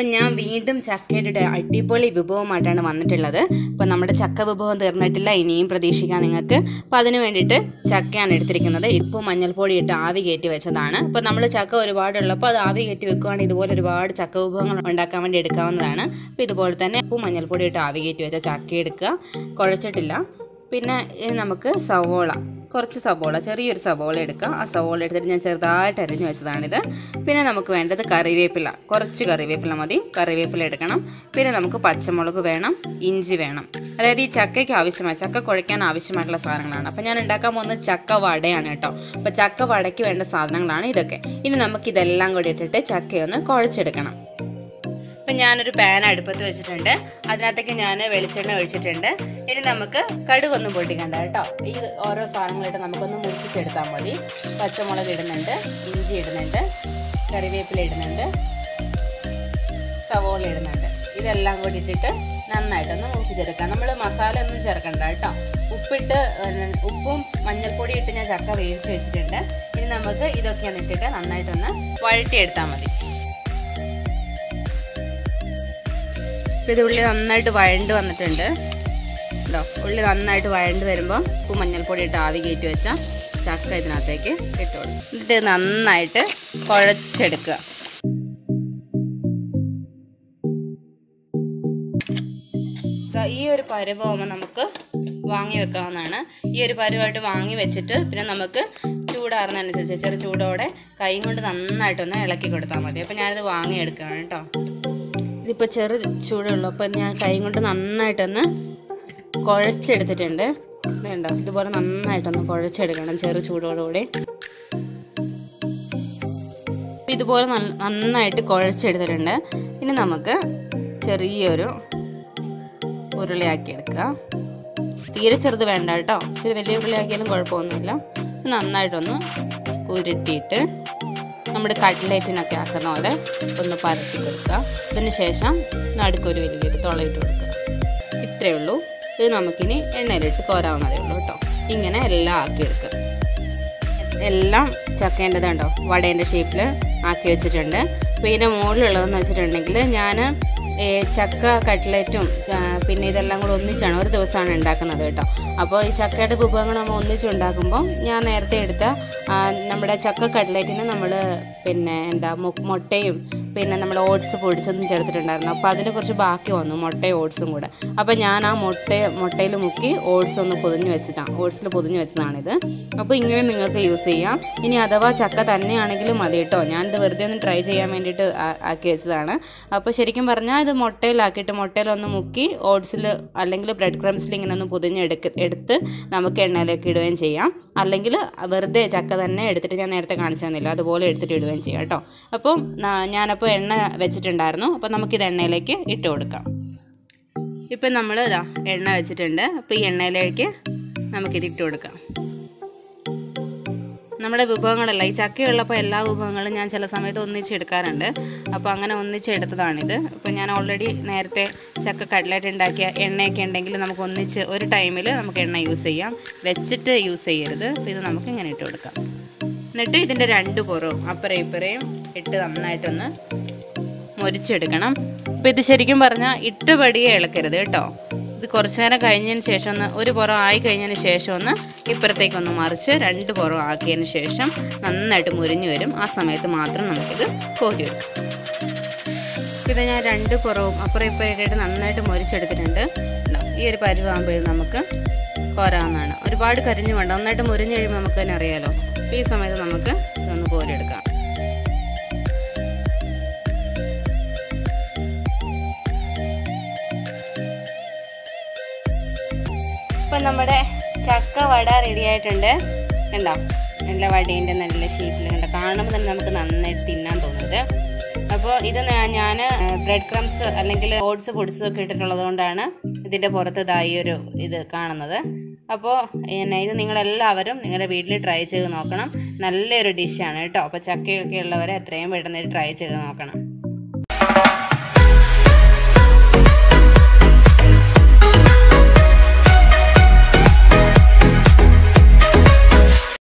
അപ്പം ഞാൻ വീണ്ടും ചക്കയുടെ ഒരു അടിപൊളി വിഭവമായിട്ടാണ് വന്നിട്ടുള്ളത് അപ്പം നമ്മുടെ ചക്ക വിഭവം തീർന്നിട്ടില്ല ഇനിയും പ്രതീക്ഷിക്കാം നിങ്ങൾക്ക് അപ്പം അതിന് വേണ്ടിയിട്ട് ചക്കയാണ് എടുത്തിരിക്കുന്നത് ഇപ്പം മഞ്ഞൾപ്പൊടി ഇട്ട് ആവി കയറ്റി വെച്ചതാണ് അപ്പം നമ്മൾ ചക്ക ഒരുപാടുള്ളപ്പോൾ അത് ആവി കയറ്റി വെക്കുകയാണെങ്കിൽ ഇതുപോലെ ഒരുപാട് ചക്ക വിഭവങ്ങൾ ഉണ്ടാക്കാൻ വേണ്ടി എടുക്കാവുന്നതാണ് അപ്പം ഇതുപോലെ തന്നെ ഉപ്പും മഞ്ഞൾപ്പൊടി ഇട്ട് ആവി കയറ്റി വെച്ച ചക്ക എടുക്കുക കുഴച്ചിട്ടില്ല പിന്നെ ഇനി നമുക്ക് സവോള കുറച്ച് സവോള ചെറിയൊരു സവോള എടുക്കുക ആ സവോള എടുത്തിട്ട് ഞാൻ ചെറുതായിട്ട് അരിഞ്ഞു വെച്ചതാണിത് പിന്നെ നമുക്ക് വേണ്ടത് കറിവേപ്പില കുറച്ച് കറിവേപ്പില മതി കറിവേപ്പില എടുക്കണം പിന്നെ നമുക്ക് പച്ചമുളക് വേണം ഇഞ്ചി വേണം അതായത് ഈ ചക്കയ്ക്ക് ആവശ്യമായ ചക്ക കുഴയ്ക്കാൻ ആവശ്യമായിട്ടുള്ള സാധനങ്ങളാണ് അപ്പം ഞാൻ ഉണ്ടാക്കാൻ പോകുന്നത് ചക്ക വടയാണ് കേട്ടോ അപ്പോൾ ചക്ക വടയ്ക്ക് വേണ്ട സാധനങ്ങളാണ് ഇതൊക്കെ ഇനി നമുക്ക് ഇതെല്ലാം കൂടി ഇട്ടിട്ട് ചക്കയൊന്ന് കുഴച്ചെടുക്കണം അപ്പം ഞാനൊരു പാൻ അടുപ്പത്ത് വെച്ചിട്ടുണ്ട് അതിനകത്തേക്ക് ഞാൻ വെളിച്ചെണ്ണ ഒഴിച്ചിട്ടുണ്ട് ഇനി നമുക്ക് കടുകൊന്നും പൊട്ടിക്കണ്ട കേട്ടോ ഈ ഓരോ സാധനങ്ങളായിട്ട് നമുക്കൊന്ന് മുറിപ്പിച്ചെടുത്താൽ മതി പച്ചമുളക് ഇടുന്നുണ്ട് ഇഞ്ചി ഇടുന്നുണ്ട് കറിവേപ്പില ഇടുന്നുണ്ട് സവോള ഇടുന്നുണ്ട് ഇതെല്ലാം കൂടി ഇട്ടിട്ട് നന്നായിട്ടൊന്ന് മുറിപ്പിച്ചെടുക്കാം നമ്മൾ മസാല ഒന്നും ചേർക്കണ്ട കേട്ടോ ഉപ്പിട്ട് ഏഹ്, ഉപ്പും മഞ്ഞൾപ്പൊടി ഇട്ട് ഞാൻ ചക്ക വേവിച്ച് വെച്ചിട്ടുണ്ട് ഇനി നമുക്ക് ഇതൊക്കെ ഒന്ന് ഇട്ടിട്ട് നന്നായിട്ടൊന്ന് വഴറ്റിയെടുത്താൽ മതി ഇപ്പം ഇത് ഉള്ളി നന്നായിട്ട് വഴണ്ട് വന്നിട്ടുണ്ട് ഇതോ ഉള്ളി നന്നായിട്ട് വഴണ്ട് വരുമ്പോൾ ഉപ്പ് മഞ്ഞൾപ്പൊടി ഇട്ട് ആവി കയറ്റി വെച്ച ചക്ക ഇതിനകത്തേക്ക് ഇട്ടോളൂ എന്നിട്ട് ഇത് നന്നായിട്ട് കുഴച്ചെടുക്കുക ദാ ഈ ഒരു പരുവമാകുമ്പോൾ നമുക്ക് വാങ്ങി വെക്കാവുന്നതാണ് ഈ ഒരു പരുവമായിട്ട് വാങ്ങി വെച്ചിട്ട് പിന്നെ നമുക്ക് ചൂടാറുന്നതനുസരിച്ച് ചെറു ചൂടോടെ കൈ കൊണ്ട് നന്നായിട്ടൊന്ന് ഇളക്കി കൊടുത്താൽ മതി അപ്പോൾ ഞാനിത് വാങ്ങിയെടുക്കുകയാണ് കേട്ടോ ഇതിപ്പോൾ ചെറു ചൂടുള്ളൂ അപ്പം ഞാൻ കൈ കൊണ്ട് നന്നായിട്ടൊന്ന് കുഴച്ചെടുത്തിട്ടുണ്ട് ഇതുണ്ടോ ഇതുപോലെ നന്നായിട്ടൊന്ന് കുഴച്ചെടുക്കണം ചെറു ചൂടോടുകൂടി ഇതുപോലെ നല്ല- നന്നായിട്ട് കുഴച്ചെടുത്തിട്ടുണ്ട് ഇനി നമുക്ക് ചെറിയൊരു ഉരുളയാക്കി എടുക്കുക തീരെ ചെറുത് വേണ്ട കേട്ടോ ഇച്ചിരി വലിയ ഉരുളയാക്കിയാലും കുഴപ്പമൊന്നുമില്ല നന്നായിട്ടൊന്ന് ഉരുട്ടിയിട്ട് നമ്മുടെ കട്ട്ലേറ്റിനൊക്കെ ആക്കുന്ന പോലെ ഒന്ന് പരത്തി കൊടുക്കുക അതിന് ശേഷം നടുക്കൊരു വലിയൊരു തുളയിട്ട് കൊടുക്കുക ഇത്രയേ ഉള്ളൂ ഇത് നമുക്കിനി എണ്ണയിലിട്ട് കോരാവുന്നതേ ഉള്ളൂ കേട്ടോ ഇങ്ങനെ എല്ലാം ആക്കിയെടുക്കുക എല്ലാം ചക്കേണ്ടതുണ്ടോ വടേൻ്റെ ഷേപ്പിൽ ആക്കി വെച്ചിട്ടുണ്ട് അപ്പോൾ ഇതിൻ്റെ മുകളിലുള്ളതെന്ന് വെച്ചിട്ടുണ്ടെങ്കിൽ ഞാൻ ചക്ക കട്ട്ലറ്റും ച- പിന്നെ ഇതെല്ലാം കൂടെ ഒന്നിച്ചാണ് ഒരു ദിവസമാണ് ഉണ്ടാക്കുന്നത് കേട്ടോ അപ്പോൾ ഈ ചക്കയുടെ വിഭവങ്ങൾ നമ്മൾ ഒന്നിച്ചുണ്ടാക്കുമ്പോൾ ഞാൻ നേരത്തെ എടുത്ത ആ, നമ്മുടെ ചക്ക കട്ട്ലറ്റിന് നമ്മൾ പിന്നെ എന്താ മു- മുട്ടയും പിന്നെ നമ്മൾ ഓട്സ് പൊടിച്ചതും ചേർത്തിട്ടുണ്ടായിരുന്നു അപ്പോൾ അതിന് കുറച്ച് ബാക്കി വന്നു മുട്ടയും ഓട്സും കൂടെ അപ്പോൾ ഞാൻ ആ മുട്ട മുട്ടയിൽ മുക്കി ഓട്സ് ഒന്ന് പൊതിഞ്ഞ് വെച്ചിട്ടാണ് ഓട്സിൽ പൊതിഞ്ഞ് വെച്ചതാണിത് അപ്പോൾ ഇങ്ങനെ നിങ്ങൾക്ക് യൂസ് ചെയ്യാം ഇനി അഥവാ ചക്ക തന്നെയാണെങ്കിലും മതി കേട്ടോ ഞാനിത് വെറുതെ ഒന്ന് ട്രൈ ചെയ്യാൻ വേണ്ടിയിട്ട് ആ- ആക്കി വെച്ചതാണ് അപ്പോൾ ശരിക്കും പറഞ്ഞാൽ ഇത് മുട്ടയിലാക്കിയിട്ട് മുട്ടയിലൊന്ന് മുക്കി ഓട്സിൽ അല്ലെങ്കിൽ ബ്രെഡ് ക്രംസിൽ ഇങ്ങനെ ഒന്ന് പൊതിഞ്ഞ് എടുക്ക എടുത്ത് നമുക്ക് എണ്ണയിലേക്ക് ഇടുകയും ചെയ്യാം അല്ലെങ്കിൽ വെറുതെ ചക്ക തന്നെ എടുത്തിട്ട് ഞാൻ നേരത്തെ കാണിച്ചു തന്നില്ല അതുപോലെ എടുത്തിട്ട് ഇടുകയും ചെയ്യാം കേട്ടോ അപ്പം നാ- ഞാനപ്പോൾ എണ്ണ വെച്ചിട്ടുണ്ടായിരുന്നു അപ്പോൾ നമുക്കിത് എണ്ണയിലേക്ക് ഇട്ട് കൊടുക്കാം ഇപ്പം നമ്മൾ ഇതാ എണ്ണ വെച്ചിട്ടുണ്ട് അപ്പോൾ ഈ എണ്ണയിലേക്ക് നമുക്കിത് ഇട്ട് കൊടുക്കാം നമ്മുടെ വിഭവങ്ങളല്ല ഈ ചക്കയുള്ളപ്പോൾ എല്ലാ വിഭവങ്ങളും ഞാൻ ചില സമയത്ത് ഒന്നിച്ചെടുക്കാറുണ്ട് അപ്പോൾ അങ്ങനെ ഒന്നിച്ചെടുത്തതാണിത് അപ്പോൾ ഞാൻ ഓൾറെഡി നേരത്തെ ചക്ക കട്ട്ലറ്റ് ഉണ്ടാക്കിയ എണ്ണയൊക്കെ ഉണ്ടെങ്കിൽ നമുക്ക് ഒന്നിച്ച് ഒരു ടൈമിൽ നമുക്ക് എണ്ണ യൂസ് ചെയ്യാം വെച്ചിട്ട് യൂസ് ചെയ്യരുത് അപ്പോൾ ഇത് നമുക്ക് ഇങ്ങനെ ഇട്ട് കൊടുക്കാം എന്നിട്ട് ഇതിൻ്റെ രണ്ട് പുറവും അപ്പുറയും ഇപ്പുറയും ഇട്ട് നന്നായിട്ടൊന്ന് മൊരിച്ചെടുക്കണം അപ്പോൾ ഇത് ശരിക്കും പറഞ്ഞാൽ ഇട്ടുപടിയെ ഇളക്കരുത് കേട്ടോ ഇത് കുറച്ച് നേരം കഴിഞ്ഞതിന് ശേഷം ഒന്ന് ഒരു പുറം ആയി കഴിഞ്ഞതിന് ശേഷം ഒന്ന് ഇപ്പുറത്തേക്കൊന്ന് മറിച്ച് രണ്ട് പുറം ആക്കിയതിന് ശേഷം നന്നായിട്ട് മുരിഞ്ഞു വരും ആ സമയത്ത് മാത്രം നമുക്കിത് കോരിയെടുക്കാം ഇത് ഞാൻ രണ്ട് പുറവും അപ്പുറം ഇപ്പുറം ഇട്ടിട്ട് നന്നായിട്ട് മൊരിച്ചെടുത്തിട്ടുണ്ട് ഇതാ, ഈ ഒരു പരുവാകുമ്പോൾ ഇത് നമുക്ക് കോരാവുന്നതാണ് ഒരുപാട് കരിഞ്ഞു വേണ്ട നന്നായിട്ട് മുരിഞ്ഞ് കഴിയുമ്പോൾ നമുക്ക് തന്നെ അറിയാലോ അപ്പോൾ ഈ സമയത്ത് നമുക്ക് ഇതൊന്ന് കോരിയെടുക്കാം ഇപ്പം നമ്മുടെ ചക്ക വട റെഡി ആയിട്ടുണ്ട് കണ്ടോ നല്ല വടേൻ്റെ നല്ല ഷേപ്പിൽ കണ്ടോ കാണുമ്പോൾ തന്നെ നമുക്ക് നന്നായിട്ട് തിന്നാൻ തോന്നുന്നത് അപ്പോൾ ഇത് ഞാൻ ബ്രെഡ് ക്രംസ് അല്ലെങ്കിൽ ഓട്സ് പൊടിച്ചതൊക്കെ ഇട്ടിട്ടുള്ളത് കൊണ്ടാണ് ഇതിൻ്റെ പുറത്ത് ഇതായി ഒരു ഇത് കാണുന്നത് അപ്പോൾ പിന്നെ ഇത് നിങ്ങളെല്ലാവരും നിങ്ങളുടെ വീട്ടിൽ ട്രൈ ചെയ്ത് നോക്കണം നല്ലൊരു ഡിഷാണ് കേട്ടോ അപ്പോൾ ചക്കയൊക്കെ ഉള്ളവരെ എത്രയും പെട്ടെന്ന് ട്രൈ ചെയ്ത് നോക്കണം